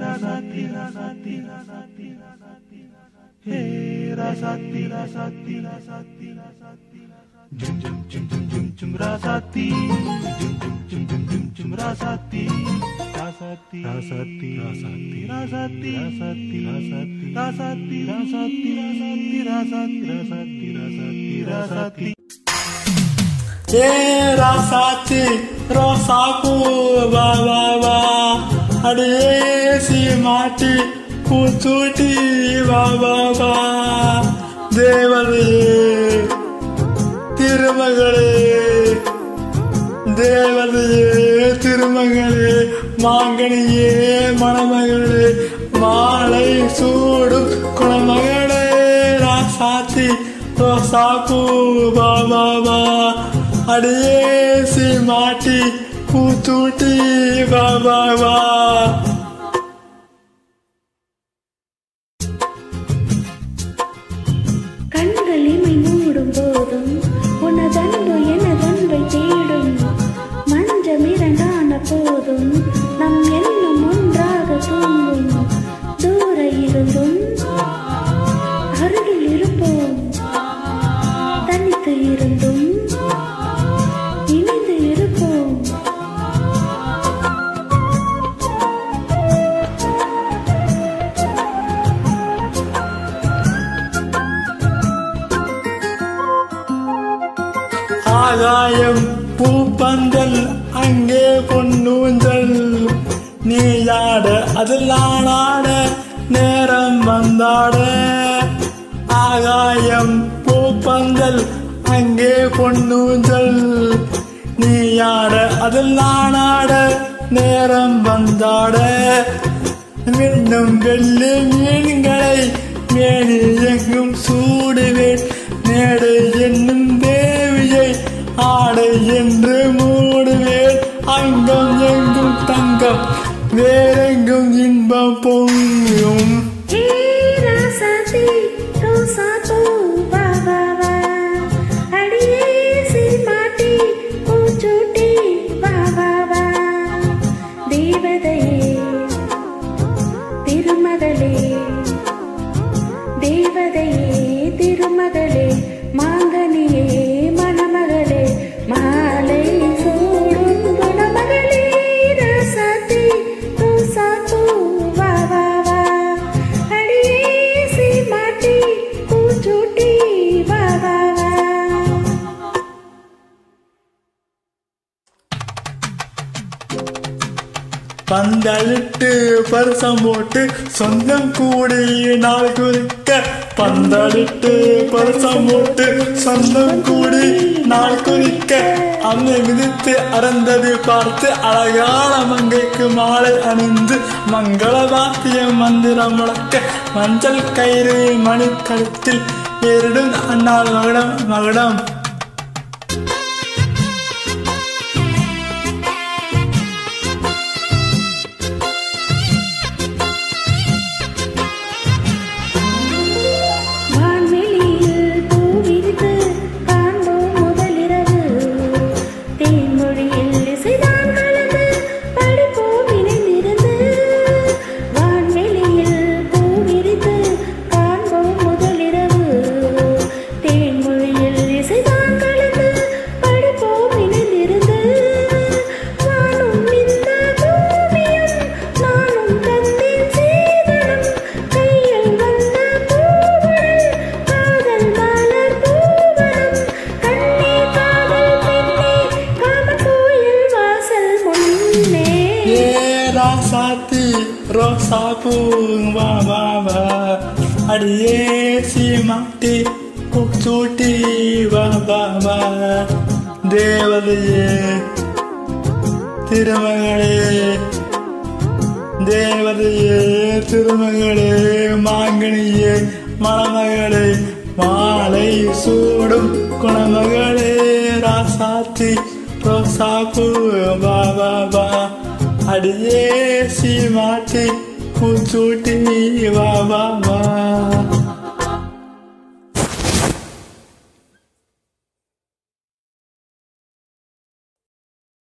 ராசாத்தி ராசாத்தி ராசாத்தி ராசாத்தி ஹே ராசாத்தி ராசாத்தி ராசாத்தி ராசாத்தி ஜும் ஜும் ஜும் ஜும் ஜும் ஜும் ராசாத்தி ஜும் ஜும் ஜும் ஜும் ஜும் ஜும் ராசாத்தி ராசாத்தி ராசாத்தி ராசாத்தி ராசாத்தி ராசாத்தி ராசாத்தி ராசாத்தி ராசாத்தி ராசாத்தி ராசாத்தி ராசாத்தி ராசாத்தி ராசாத்தி ஏ ராசாத்தி ரோசாப்பூ வா வா வா அடியே சீமாட்டி பூச்சூட்டி வா வா வா தேவதையே திருமகளே தேவதையே திருமகளே மாங்கனியே மணமகளே மாலை சூடும் குணமகளே ராசாத்தி ரோசாப்பூ வா வா வா அடியே சீமாட்டி பூச்சூட்டி வா வா வா கண்கள் இமை மூடும் போதும் உனதன்பு எனதன்பை தேடும் மஞ்சம் இரண்டான போதும் நம் எண்ணம் ஒன்றாக தூங்கும் தூர இருந்தும் அருகில் இருப்போம் தனித்து இருந்தும் இணைந்து இருப்போம் ஆகாயம் பூப்பந்தல் அங்கே பொன்னூஞ்சல் நீயாட அதில் நானாட நேரம் வந்தாட ஆகாயம் பூப்பந்தல் அங்கே பொன்னூஞ்சல் நீயாட அதில் நானாட நேரம் வந்தாட மீண்டும் வெள்ளி மீன்களை மேனி எங்கும் சூடுவேன் நேடு என்னும் தேவியை ஆடை என்று மூடுவேன் அங்கம் எங்கும் தங்கம் வேறெங்கும் இன்பம் பொங்கும் ஹே ராசாத்தி ரோசாப்பூ வா வா வா அடியே சீமாட்டி பூச்சூட்டி வா வா வா தேவதையே திருமகளே தேவதையே திருமகளே மாங்கனியே மணமகளே மாலை சூடும் குணமகளே ராசாத்தி ரோசாப்பூ வா வா வா அடியே சீமாட்டி பூச்சூட்டி வா வா வா பந்தளிட்டு பரிசம் போட்டு சொந்தம் கூடி நாள் குறிக்க பந்தளிட்டு பரிசம் போட்டு சொந்தம் கூடி நாள் குறிக்க அம்மை மிதித்து அறந்தது பார்த்து அழகான மங்கைக்கு மாலை அணிந்து மங்கள வாத்தியம் மந்திரம் முழக்க மஞ்சள் கயிறு மணிக்கழுத்தில் ஏறிடும் அண்ணாள் மகுடம் மகுடம் வான்வெளியில் பூவிரித்து காண்போம் முதலிரவு தேன்மொழியில் இசைதான் கலந்து படிப்போம் இணைந்திருந்து வான்வெளியில் பூவிரித்து காண்போம் முதலிரவு தேன்மொழியில் இசைதான் கலந்து படிப்போம் இணைந்திருந்து வானும் இந்த பூமியும் நானும் தந்தேன் சீதனம் கையில் வந்த பூவழல் காதல் மலர் பூவனம் கண்ணே காதல் பெண்ணே காம கோயில் வாசல் முன்னே ஏ ராசாத்தி ரோசா பூ வா வா வா அடியே சீமாட்டி பூச்சூட்டி வா வா வா தேவதையே திருமகளே தேவதையே திருமகளே மாங்கனியே மணமகளே மாலை சூடும் குணமகளே ராசாத்தி ரோசாப்பூ வா வா வா அடியே சீமாட்டி பூச்சூட்டி வா வா வா